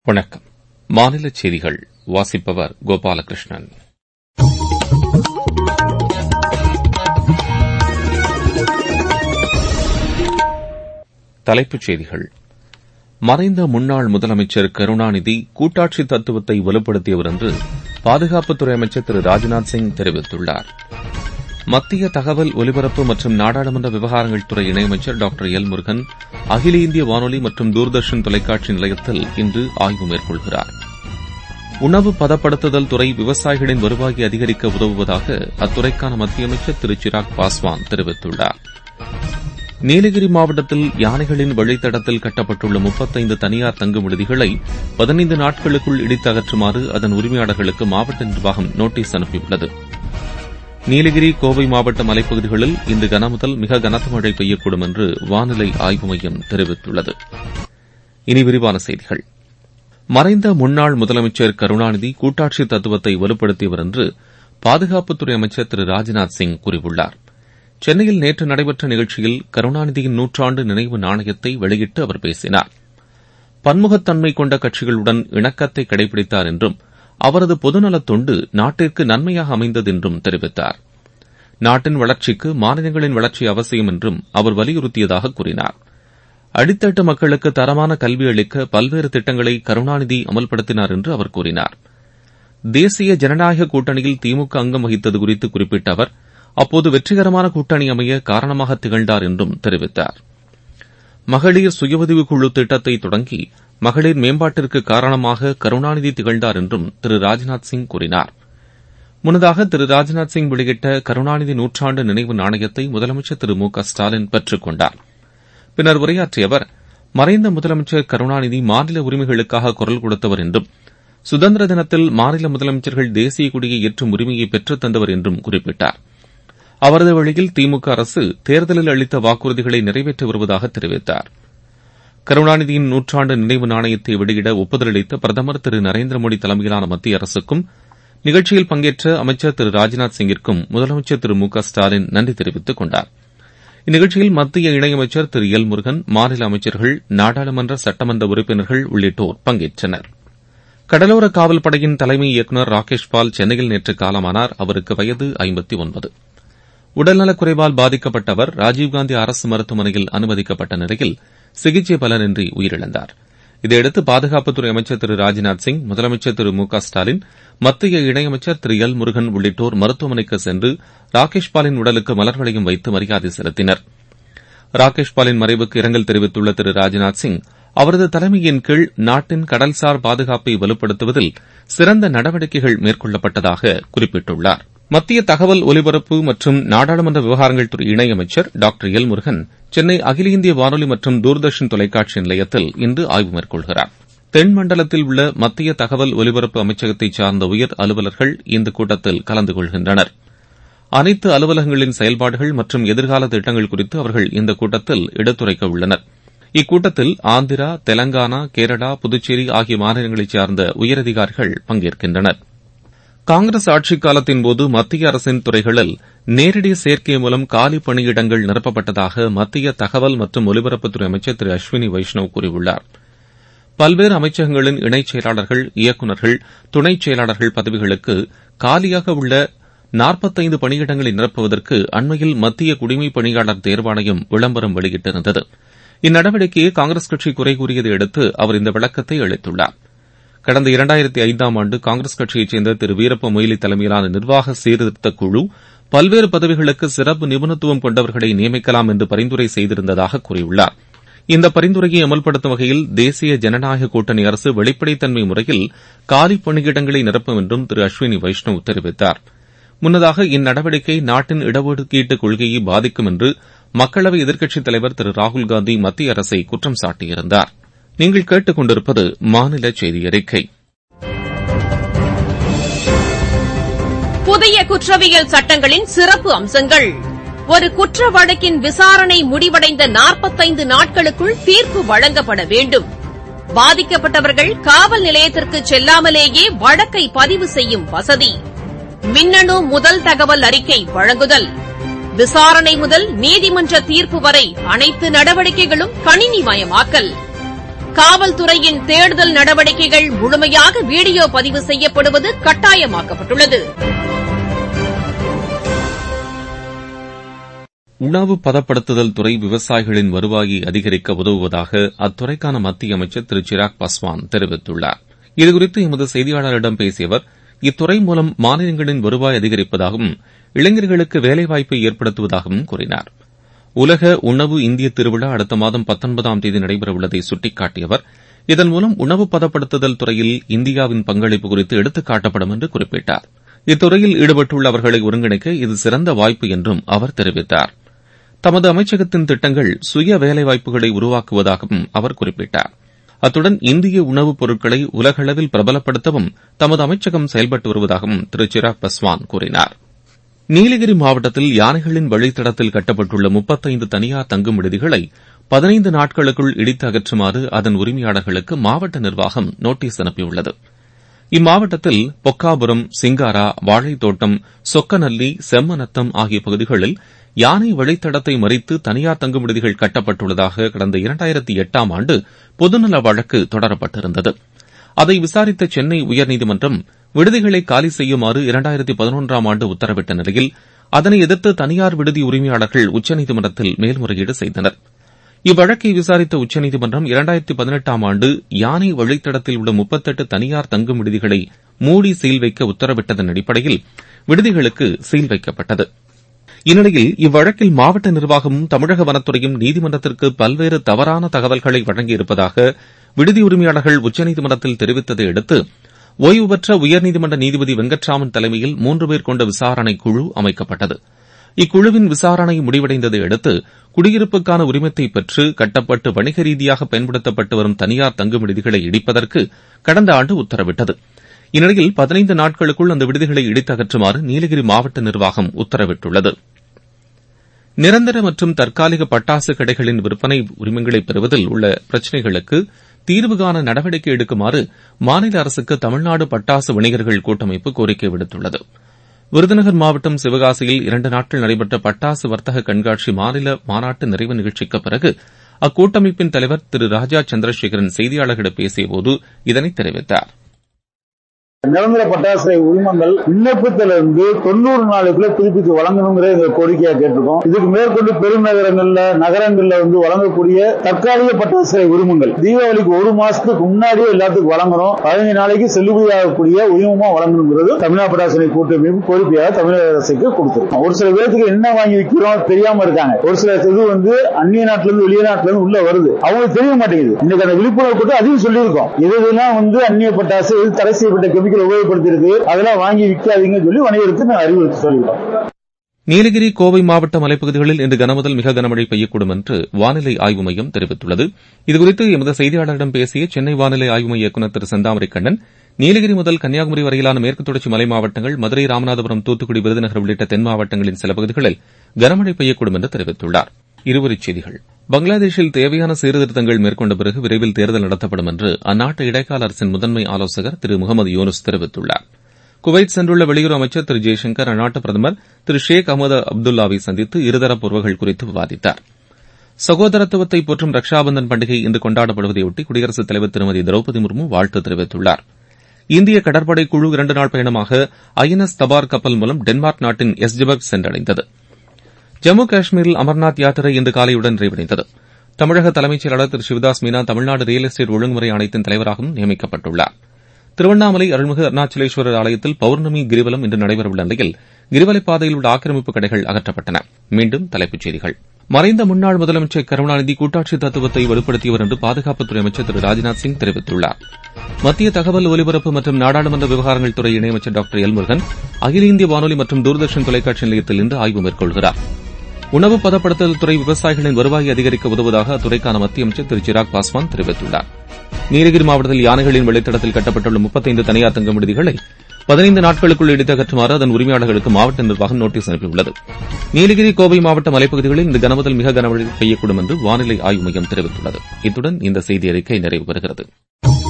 வணக்கம் மாநிலச் செய்திகள் வாசிப்பவர் கோபாலகிருஷ்ணன் தலைப்புச் செய்திகள் மறைந்த முன்னாள் முதலமைச்சர் கருணாநிதி கூட்டாட்சி தத்துவத்தை வலுப்படுத்தியவர் என்று பாதுகாப்புத்துறை அமைச்சர் திரு ராஜ்நாத் சிங் தெரிவித்துள்ளார் மத்திய தகவல் ஒலிபரப்பு மற்றும் நாடாளுமன்ற விவகாரங்கள் துறை இணையமைச்சர் டாக்டர் எல் முருகன் அகில இந்திய வானொலி மற்றும் தூர்தர்ஷன் தொலைக்காட்சி நிலையத்தில் இன்று ஆய்வு மேற்கொள்கிறார் உணவு பதப்படுத்துதல் துறை விவசாயிகளின் வருவாயை அதிகரிக்க உதவுவதாக அத்துறைக்கான மத்திய அமைச்சர் திரு சிராக் பாஸ்வான் தெரிவித்துள்ளார் நீலகிரி மாவட்டத்தில் யானைகளின் வழித்தடத்தில் கட்டப்பட்டுள்ள முப்பத்தைந்து தனியார் தங்கும் விடுதிகளை பதினைந்து நாட்களுக்குள் இடித்து அகற்றுமாறு அதன் உரிமையாளர்களுக்கு மாவட்ட நிர்வாகம் நோட்டீஸ் அனுப்பியுள்ளது நீலகிரி கோவை மாவட்ட மலைப்பகுதிகளில் இன்று கனமுதல் மிக கனத்த மழை பெய்யக்கூடும் என்று வானிலை ஆய்வு மையம் தெரிவித்துள்ளது இனி விரிவான செய்திகள் மறைந்த முன்னாள் முதலமைச்சர் கருணாநிதி கூட்டாட்சி தத்துவத்தை வலுப்படுத்தியவர் என்று பாதுகாப்புத்துறை அமைச்சர் திரு ராஜ்நாத் சிங் கூறியுள்ளார் சென்னையில் நேற்று நடைபெற்ற நிகழ்ச்சியில் கருணாநிதியின் நூற்றாண்டு நினைவு நாணயத்தை வெளியிட்டு அவர் பேசினார் பன்முகத்தன்மை கொண்ட கட்சிகளுடன் இணக்கத்தை கடைபிடித்தார் என்றும் அவரது பொதுநலத் தொண்டு நாட்டிற்கு நன்மையாக அமைந்தது என்றும் தெரிவித்தார் நாட்டின் வளர்ச்சிக்கு மாநிலங்களின் வளர்ச்சி அவசியம் என்றும் அவர் வலியுறுத்தியதாக கூறினார் அடித்தட்டு மக்களுக்கு தரமான கல்வி அளிக்க பல்வேறு திட்டங்களை கருணாநிதி அமல்படுத்தினார் என்று அவர் கூறினார் தேசிய ஜனநாயக கூட்டணியில் திமுக அங்கம் வகித்தது குறித்து குறிப்பிட்ட அவர் அப்போது வெற்றிகரமான கூட்டணி அமைய காரணமாக திகழ்ந்தார் என்றும் தெரிவித்தார் மகளிர் சுயஉதவிக் குழு திட்டத்தை தொடங்கி மகளிர் மேம்பாட்டிற்கு காரணமாக கருணாநிதி திகழ்ந்தார் என்றும் திரு ராஜ்நாத் சிங் கூறினார் முன்னதாக திரு ராஜ்நாத் சிங் வெளியிட்ட கருணாநிதி நூற்றாண்டு நினைவு நாணயத்தை முதலமைச்சர் திரு மு க ஸ்டாலின் பெற்றுக் கொண்டார் பின்னர் உரையாற்றிய அவர் மறைந்த முதலமைச்சர் கருணாநிதி மாநில உரிமைகளுக்காக குரல் கொடுத்தவர் என்றும் சுதந்திர தினத்தில் மாநில முதலமைச்சர்கள் தேசிய கொடியை ஏற்றும் உரிமையை பெற்றுத் தந்தவர் என்றும் குறிப்பிட்டார் அவரது வழியில் திமுக அரசு தேர்தலில் அளித்த வாக்குறுதிகளை நிறைவேற்றி வருவதாக தெரிவித்தார் கருணாநிதியின் நூற்றாண்டு நினைவு நாணயத்தை வெளியிட ஒப்புதல் அளித்த பிரதமர் திரு நரேந்திர மோடி தலைமையிலான மத்திய அரசுக்கும் நிகழ்ச்சியில் பங்கேற்ற அமைச்சர் திரு ராஜ்நாத் சிங்கிற்கும் முதலமைச்சர் திரு மு க ஸ்டாலின் நன்றி தெரிவித்துக் கொண்டார் இந்நிகழ்ச்சியில் மத்திய இணையமைச்சர் திரு எல் முருகன் மாநில அமைச்சர்கள் நாடாளுமன்ற சட்டமன்ற உறுப்பினர்கள் உள்ளிட்டோர் பங்கேற்றனர் கடலோர காவல் படையின் தலைமை இயக்குநர் ராகேஷ் பால் சென்னையில் நேற்று காலமானார் அவருக்கு வயது ஐம்பத்தி ஒன்பது உடல்நலக்குறைவால் பாதிக்கப்பட்ட அவர் ராஜீவ்காந்தி அரசு மருத்துவமனையில் அனுமதிக்கப்பட்ட நிலையில் சிகிச்சை பலனின்றி உயிரிழந்தார் இதையடுத்து பாதுகாப்புத்துறை அமைச்சர் திரு ராஜ்நாத் சிங் முதலமைச்சர் திரு மு க ஸ்டாலின் மத்திய இணையமைச்சர் திரு எல் முருகன் உள்ளிட்டோர் மருத்துவமனைக்கு சென்று ராகேஷ் பாலின் உடலுக்கு மலர்வளையம் வைத்து மரியாதை செலுத்தினர் ராகேஷ் பாலின் மறைவுக்கு இரங்கல் தெரிவித்துள்ள திரு ராஜ்நாத் சிங் அவரது தலைமையின் கீழ் நாட்டின் கடல்சார் பாதுகாப்பை வலுப்படுத்துவதில் சிறந்த நடவடிக்கைகள் மேற்கொள்ளப்பட்டதாக குறிப்பிட்டுள்ளார் மத்திய தகவல் ஒலிபரப்பு மற்றும் நாடாளுமன்ற விவகாரங்கள் துறை இணையமைச்சர் டாக்டர் எல் முருகன் சென்னை அகில இந்திய வானொலி மற்றும் தூர்தர்ஷன் தொலைக்காட்சி நிலையத்தில் இன்று ஆய்வு மேற்கொள்கிறார் தென் மண்டலத்தில் உள்ள மத்திய தகவல் ஒலிபரப்பு அமைச்சகத்தைச் சார்ந்த உயர் அலுவலர்கள் இந்த கூட்டத்தில் கலந்து கொள்கின்றனர் அனைத்து அலுவலகங்களின் செயல்பாடுகள் மற்றும் எதிர்கால திட்டங்கள் குறித்து அவர்கள் இந்த கூட்டத்தில் எடுத்துரைக்க உள்ளனர் இக்கூட்டத்தில் ஆந்திரா தெலங்கானா கேரளா புதுச்சேரி ஆகிய மாநிலங்களைச் சார்ந்த உயரதிகாரிகள் பங்கேற்கின்றனர் காங்கிரஸ் ஆட்சிக் காலத்தின்போது மத்திய அரசின் துறைகளில் நேரடி சேர்க்கை மூலம் காலி பணியிடங்கள் நிரப்பப்பட்டதாக மத்திய தகவல் மற்றும் ஒலிபரப்புத்துறை அமைச்சர் திரு அஸ்வினி வைஷ்ணவ் கூறியுள்ளார் பல்வேறு அமைச்சகங்களின் இணைச் செயலாளர்கள் இயக்குநர்கள் துணைச் செயலாளர்கள் பதவிகளுக்கு காலியாக உள்ள நாற்பத்தைந்து பணியிடங்களை நிரப்புவதற்கு அண்மையில் மத்திய குடிமைப் பணியாளர் தேர்வாணையம் விளம்பரம் வெளியிட்டிருந்தது இந்நடவடிக்கையை காங்கிரஸ் கட்சி குறை கூறியதை அடுத்து அவர் இந்த விளக்கத்தை அளித்துள்ளார் கடந்த இரண்டாயிரத்தி ஐந்தாம் ஆண்டு காங்கிரஸ் கட்சியைச் சேர்ந்த திரு வீரப்ப மொய்லி தலைமையிலான நிர்வாக சீர்திருத்தக் குழு பல்வேறு பதவிகளுக்கு சிறப்பு நிபுணத்துவம் கொண்டவர்களை நியமிக்கலாம் என்று பரிந்துரை செய்திருந்ததாக கூறியுள்ளார் இந்த பரிந்துரையை அமல்படுத்தும் வகையில் தேசிய ஜனநாயக கூட்டணி அரசு வெளிப்படைத்தன்மை முறையில் காலி பணியிடங்களை நிரப்பும் என்றும் திரு அஸ்வினி வைஷ்ணவ் தெரிவித்தார் முன்னதாக இந்நடவடிக்கை நாட்டின் இடஒதுக்கீட்டு கொள்கையை பாதிக்கும் என்று மக்களவை எதிர்க்கட்சித் தலைவர் திரு ராகுல்காந்தி மத்திய அரசை குற்றம் சாட்டியிருந்தார் நீங்கள் கேட்டுக் கொண்டிருப்பது மாநில செய்தி அறிக்கை புதிய குற்றவியல் சட்டங்களின் சிறப்பு அம்சங்கள் ஒரு குற்ற வழக்கின் விசாரணை முடிவடைந்த நாற்பத்தைந்து நாட்களுக்குள் தீர்ப்பு வழங்கப்பட வேண்டும் பாதிக்கப்பட்டவர்கள் காவல் நிலையத்திற்கு செல்லாமலேயே வழக்கை பதிவு செய்யும் வசதி மின்னணு முதல் தகவல் அறிக்கை வழங்குதல் விசாரணை முதல் நீதிமன்ற தீர்ப்பு வரை அனைத்து நடவடிக்கைகளும் கணினிமயமாக்கல் காவல்துறையின் தேடுதல் நடவடிக்கைகள் முழுமையாக வீடியோ பதிவு செய்யப்படுவது கட்டாயமாக்கப்பட்டுள்ளது உணவு பதப்படுத்துதல் துறை விவசாயிகளின் வருவாயை அதிகரிக்க உதவுவதாக அத்துறைக்கான மத்திய அமைச்சர் திரு சிராக் பஸ்வான் தெரிவித்துள்ளார் இதுகுறித்து எமது செய்தியாளரிடம் பேசிய அவர் இத்துறை மூலம் மாநிலங்களின் வருவாய் அதிகரிப்பதாகவும் இளைஞர்களுக்கு வேலைவாய்ப்பை ஏற்படுத்துவதாகவும் கூறினார் உலக உணவு இந்திய திருவிழா அடுத்த மாதம் பத்தொன்பதாம் தேதி நடைபெறவுள்ளதை சுட்டிக்காட்டிய அவர் இதன் மூலம் உணவு பதப்படுத்துதல் துறையில் இந்தியாவின் பங்களிப்பு குறித்து எடுத்துக் காட்டப்படும் என்று குறிப்பிட்டார் இத்துறையில் ஈடுபட்டுள்ள அவர்களை ஒருங்கிணைக்க இது சிறந்த வாய்ப்பு என்றும் அவர் தெரிவித்தார் தமது அமைச்சகத்தின் திட்டங்கள் சுய வேலைவாய்ப்புகளை உருவாக்குவதாகவும் அவர் குறிப்பிட்டார் அத்துடன் இந்திய உணவுப் பொருட்களை உலகளவில் பிரபலப்படுத்தவும் தமது அமைச்சகம் செயல்பட்டு வருவதாகவும் திரு சிராக் பஸ்வான் கூறினார் நீலகிரி மாவட்டத்தில் யானைகளின் வழித்தடத்தில் கட்டப்பட்டுள்ள முப்பத்தைந்து தனியார் தங்கும் விடுதிகளை பதினைந்து நாட்களுக்குள் இடித்து அகற்றுமாறு அதன் உரிமையாளர்களுக்கு மாவட்ட நிர்வாகம் நோட்டீஸ் அனுப்பியுள்ளது இம்மாவட்டத்தில் பொக்காபுரம் சிங்காரா வாழைத்தோட்டம் சொக்கநல்லி செம்மநத்தம் ஆகிய பகுதிகளில் யானை வழித்தடத்தை மறித்து தனியார் தங்கும் விடுதிகள் கட்டப்பட்டுள்ளதாக கடந்த இரண்டாயிரத்தி எட்டாம் ஆண்டு பொதுநல வழக்கு தொடரப்பட்டிருந்தது அதை விசாரித்த சென்னை உயர்நீதிமன்றம் விடுதிகளை காலி செய்யுமாறு இரண்டாயிரத்தி பதினொன்றாம் ஆண்டு உத்தரவிட்ட நிலையில் அதனை எதிர்த்து தனியார் விடுதி உரிமையாளர்கள் உச்சநீதிமன்றத்தில் மேல்முறையீடு செய்தனர் இவ்வழக்கை விசாரித்த உச்சநீதிமன்றம் இரண்டாயிரத்தி பதினெட்டாம் ஆண்டு யானை வழித்தடத்தில் உள்ள முப்பத்தெட்டு தனியார் தங்கும் விடுதிகளை மூடி சீல் வைக்க உத்தரவிட்டதன் அடிப்படையில் விடுதிகளுக்கு சீல் வைக்கப்பட்டது இந்நிலையில் இவ்வழக்கில் மாவட்ட நிர்வாகமும் தமிழக வனத்துறையும் நீதிமன்றத்திற்கு பல்வேறு தவறான தகவல்களை வழங்கியிருப்பதாக விடுதி உரிமையாளர்கள் உச்சநீதிமன்றத்தில் தெரிவித்ததை அடுத்து ஓய்வு பெற்ற உயர்நீதிமன்ற நீதிபதி வெங்கட்ராமன் தலைமையில் மூன்று பேர் கொண்ட விசாரணை குழு அமைக்கப்பட்டது இக்குழுவின் விசாரணை முடிவடைந்ததை அடுத்து குடியிருப்புக்கான உரிமத்தை பெற்று கட்டப்பட்டு வணிக ரீதியாக பயன்படுத்தப்பட்டு வரும் தனியார் தங்கும் விடுதிகளை இடிப்பதற்கு கடந்த ஆண்டு உத்தரவிட்டது இந்நிலையில் பதினைந்து நாட்களுக்குள் அந்த விடுதிகளை இடித்து அகற்றுமாறு நீலகிரி மாவட்ட நிர்வாகம் உத்தரவிட்டுள்ளது நிரந்தர மற்றும் தற்காலிக பட்டாசு கடைகளின் விற்பனை உரிமங்களை பெறுவதில் உள்ள பிரச்சினைகளுக்கு தீர்வு காண நடவடிக்கை எடுக்குமாறு மாநில அரசுக்கு தமிழ்நாடு பட்டாசு வணிகர்கள் கூட்டமைப்பு கோரிக்கை விடுத்துள்ளது விருதுநகர் மாவட்டம் சிவகாசியில் இரண்டு நாட்கள் நடைபெற்ற பட்டாசு வர்த்தக கண்காட்சி மாநில மாநாட்டு நிறைவு நிகழ்ச்சிக்கு பிறகு அக்கூட்டமைப்பின் தலைவர் திரு ராஜா சந்திரசேகரன் செய்தியாளர்களிடம் பேசியபோது இதனை தெரிவித்தார் நிரந்தர பட்டாசு உரிமங்கள் விண்ணப்பத்திலிருந்து தொண்ணூறு நாளுக்குள்ள புதுப்பித்து வழங்கணுங்கிற இந்த கோரிக்கையா கேட்டிருக்கோம் இதுக்கு மேற்கொண்டு பெருநகரங்கள்ல நகரங்கள்ல வந்து வழங்கக்கூடிய தற்காலிக பட்டாசு உரிமங்கள் தீபாவளிக்கு ஒரு மாசத்துக்கு முன்னாடியே எல்லாத்துக்கும் வழங்கணும் பதினஞ்சு நாளைக்கு செல்லுபடியாகக்கூடிய உரிமமா வழங்கணுங்கிறது தமிழ்நாடு பட்டாசனை கூட்டமைப்பு கோரிக்கையாக தமிழக அரசுக்கு கொடுத்திருக்கோம் ஒரு சில பேருக்கு என்ன வாங்கி விற்கிறோம் தெரியாம இருக்காங்க ஒரு சில இது வந்து அந்நிய நாட்டுல இருந்து வெளிய நாட்டுல இருந்து உள்ள வருது அவங்களுக்கு தெரிய மாட்டேங்குது இன்னைக்கு அந்த விழிப்புணர்வு கூட்டம் அதையும் சொல்லியிருக்கோம் இது இதெல்லாம் வந்து அந்நிய பட்டாசு இது தடை செய்யப்பட்ட கெமிக்கல் உபயோகப்படுத்திருக்கு அதெல்லாம் வாங்கி விற்காதீங்கன்னு சொல்லி வணிகருக்கு நான் அறிவுறுத்தி சொல்லிட்டோம் நீலகிரி கோவை மாவட்ட மலைப்பகுதிகளில் இன்று கனமுதல் மிக கனமழை பெய்யக்கூடும் என்று வானிலை ஆய்வு மையம் தெரிவித்துள்ளது இதுகுறித்து எமது செய்தியாளரிடம் பேசிய சென்னை வானிலை ஆய்வு மைய இயக்குநர் திரு செந்தாமரை கண்ணன் நீலகிரி முதல் கன்னியாகுமரி வரையிலான மேற்கு தொடர்ச்சி மலை மாவட்டங்கள் மதுரை ராமநாதபுரம் தூத்துக்குடி விருதுநகர் உள்ளிட்ட தென் மாவட்டங்களின் சில பகுதிகளில் கனமழை பெய்யக்கூடும் என்று தெரிவித்துள்ளார் இருவரிச் செய்திகள் பங்களாதேஷில் தேவையான சீர்திருத்தங்கள் மேற்கொண்ட பிறகு விரைவில் தேர்தல் நடத்தப்படும் என்று அந்நாட்டு இடைக்கால அரசின் முதன்மை ஆலோசகர் திரு முகமது யூனுஸ் தெரிவித்துள்ளார் குவைத் சென்றுள்ள வெளியுறவு அமைச்சர் திரு ஜெய்சங்கர் அந்நாட்டு பிரதமர் திரு ஷேக் அகமது அப்துல்லாவை சந்தித்து இருதரப்பு உறவுகள் குறித்து விவாதித்தார் சகோதரத்துவத்தை போற்றும் ரக்ஷாபந்தன் பண்டிகை இன்று கொண்டாடப்படுவதையொட்டி குடியரசுத் தலைவர் திருமதி திரௌபதி முர்மு வாழ்த்து தெரிவித்துள்ளார் இந்திய கடற்படை குழு இரண்டு நாள் பயணமாக ஐ என் எஸ் தபார் கப்பல் மூலம் டென்மார்க் நாட்டின் எஸ்ஜெபர்க் சென்றடைந்தது ஜம்மு காஷ்மீரில் அமர்நாத் யாத்திரை இன்று காலையுடன் நிறைவடைந்தது தமிழக தலைமைச் செயலாளர் திரு சிவதாஸ் மீனா தமிழ்நாடு ரியல் எஸ்டேட் ஒழுங்குமுறை ஆணையத்தின் தலைவராகவும் நியமிக்கப்பட்டுள்ளார் திருவண்ணாமலை அருள்மிகு அருணாச்சலேஸ்வரர் ஆலயத்தில் பௌர்ணமி கிரிவலம் இன்று நடைபெறவுள்ள நிலையில் கிரிவலைப் பாதையில் உள்ள ஆக்கிரமிப்பு கடைகள் அகற்றப்பட்டன மீண்டும் தலைப்புச் செய்திகள் மறைந்த முன்னாள் முதலமைச்சர் கருணாநிதி கூட்டாட்சி தத்துவத்தை வலுப்படுத்தியவர் என்று பாதுகாப்புத்துறை அமைச்சர் திரு ராஜ்நாத் சிங் தெரிவித்துள்ளார் மத்திய தகவல் ஒலிபரப்பு மற்றும் நாடாளுமன்ற விவகாரங்கள் துறை இணையமைச்சர் டாக்டர் எல் முருகன் அகில இந்திய வானொலி மற்றும் தூர்தர்ஷன் தொலைக்காட்சி நிலையத்தில் இன்று ஆய்வு மேற்கொள்கிறார் உணவு பதப்படுத்தல் துறை விவசாயிகளின் வருவாயை அதிகரிக்க உதவுவதாக அத்துறைக்கான மத்திய அமைச்சர் திரு சிராக் பாஸ்வான் தெரிவித்துள்ளார் நீலகிரி மாவட்டத்தில் யானைகளின் வெளித்தடத்தில் கட்டப்பட்டுள்ள முப்பத்தைந்து தனியார் தங்கும் விடுதிகளை பதினைந்து நாட்களுக்குள் இடித்து அகற்றுமாறு அதன் உரிமையாளர்களுக்கு மாவட்ட நிர்வாகம் நோட்டீஸ் அனுப்பியுள்ளது நீலகிரி கோவை மாவட்ட மலைப்பகுதிகளில் இந்த கனமுதல் மிக கனமழை பெய்யக்கூடும் என்று வானிலை ஆய்வு மையம் தெரிவித்துள்ளது இத்துடன் இந்த செய்தி அறிக்கை நிறைவு பெறுகிறது